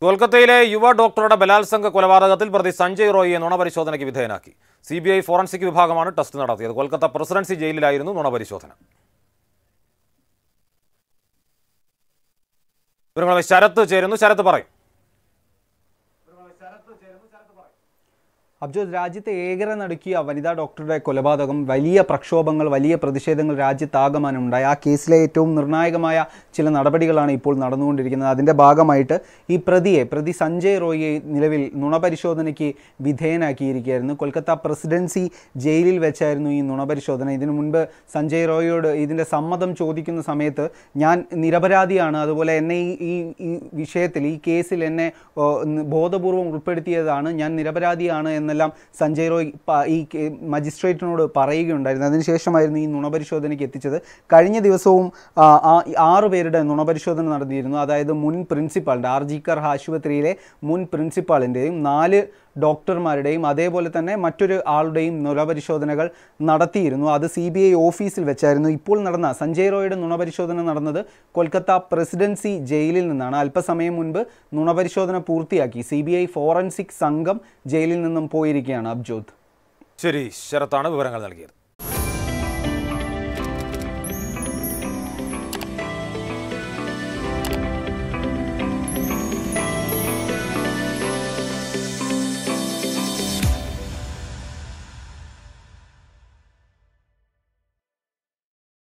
കൊൽക്കത്തയിലെ യുവ ഡോക്ടറുടെ ബലാത്സംഗ കൊലപാതകത്തിൽ പ്രതി സഞ്ജയ് റോയിയെ നുണപരിശോധനയ്ക്ക് വിധേയനാക്കി സി ബി ഐ ഫോറൻസിക് വിഭാഗമാണ് ടെസ്റ്റ് നടത്തിയത് കൊൽക്കത്ത പ്രസിഡൻസി ജയിലിലായിരുന്നു നുണപരിശോധന വിവരങ്ങളുമായി ശരത്ത് ചേരുന്നു ശരത്ത് പറയും അബ്ജോദ് രാജ്യത്തെ ഏകര നടുക്കിയ വനിതാ ഡോക്ടറുടെ കൊലപാതകം വലിയ പ്രക്ഷോഭങ്ങൾ വലിയ പ്രതിഷേധങ്ങൾ രാജ്യത്താകമാനം ഉണ്ടായി ആ കേസിലെ ഏറ്റവും നിർണായകമായ ചില നടപടികളാണ് ഇപ്പോൾ നടന്നുകൊണ്ടിരിക്കുന്നത് അതിൻ്റെ ഭാഗമായിട്ട് ഈ പ്രതിയെ പ്രതി സഞ്ജയ് റോയിയെ നിലവിൽ നുണപരിശോധനയ്ക്ക് വിധേയനാക്കിയിരിക്കുകയായിരുന്നു കൊൽക്കത്ത പ്രസിഡൻസി ജയിലിൽ വെച്ചായിരുന്നു ഈ നുണപരിശോധന ഇതിനു മുൻപ് സഞ്ജയ് റോയിയോട് ഇതിൻ്റെ സമ്മതം ചോദിക്കുന്ന സമയത്ത് ഞാൻ നിരപരാധിയാണ് അതുപോലെ എന്നെ ഈ ഈ ഈ വിഷയത്തിൽ ഈ കേസിൽ എന്നെ ഓ, ന് ബോധപൂർവം ഉൾപ്പെടുത്തിയതാണ് ഞാൻ നിരപരാധിയാണ് എന്നെല്ലാം സഞ്ജയ് റോയ് പ- ഈ കേ- മജിസ്ട്രേറ്റിനോട് പറയുകയുണ്ടായിരുന്നു അതിനുശേഷമായിരുന്നു ഈ നുണപരിശോധനയ്ക്ക് എത്തിച്ചത് കഴിഞ്ഞ ദിവസവും ആ, ആ ആറ് പേരുടെ നുണപരിശോധന നടത്തിയിരുന്നു അതായത് മുൻ പ്രിൻസിപ്പാളിൻ്റെ ആർ ജി കർ ആശുപത്രിയിലെ മുൻ പ്രിൻസിപ്പാളിൻ്റെയും നാല് ഡോക്ടർമാരുടെയും അതേപോലെ തന്നെ മറ്റൊരു ആളുടെയും നുണപരിശോധനകൾ നടത്തിയിരുന്നു അത് സി ബി ഐ ഓഫീസിൽ വെച്ചായിരുന്നു ഇപ്പോൾ നടന്ന സഞ്ജയ് റോയുടെ നുണപരിശോധന നടന്നത് കൊൽക്കത്ത പ്രസിഡൻസി ജയിലിൽ നിന്നാണ് അല്പസമയം മുൻപ് നുണപരിശോധന പൂർത്തിയാക്കി സി ബി ഐ ഫോറൻസിക് സംഘം ജയിലിൽ നിന്നും പോയിരിക്കുകയാണ് അബ്ജോദ് ശരി ശരത്താണ് വിവരങ്ങൾ നൽകിയത്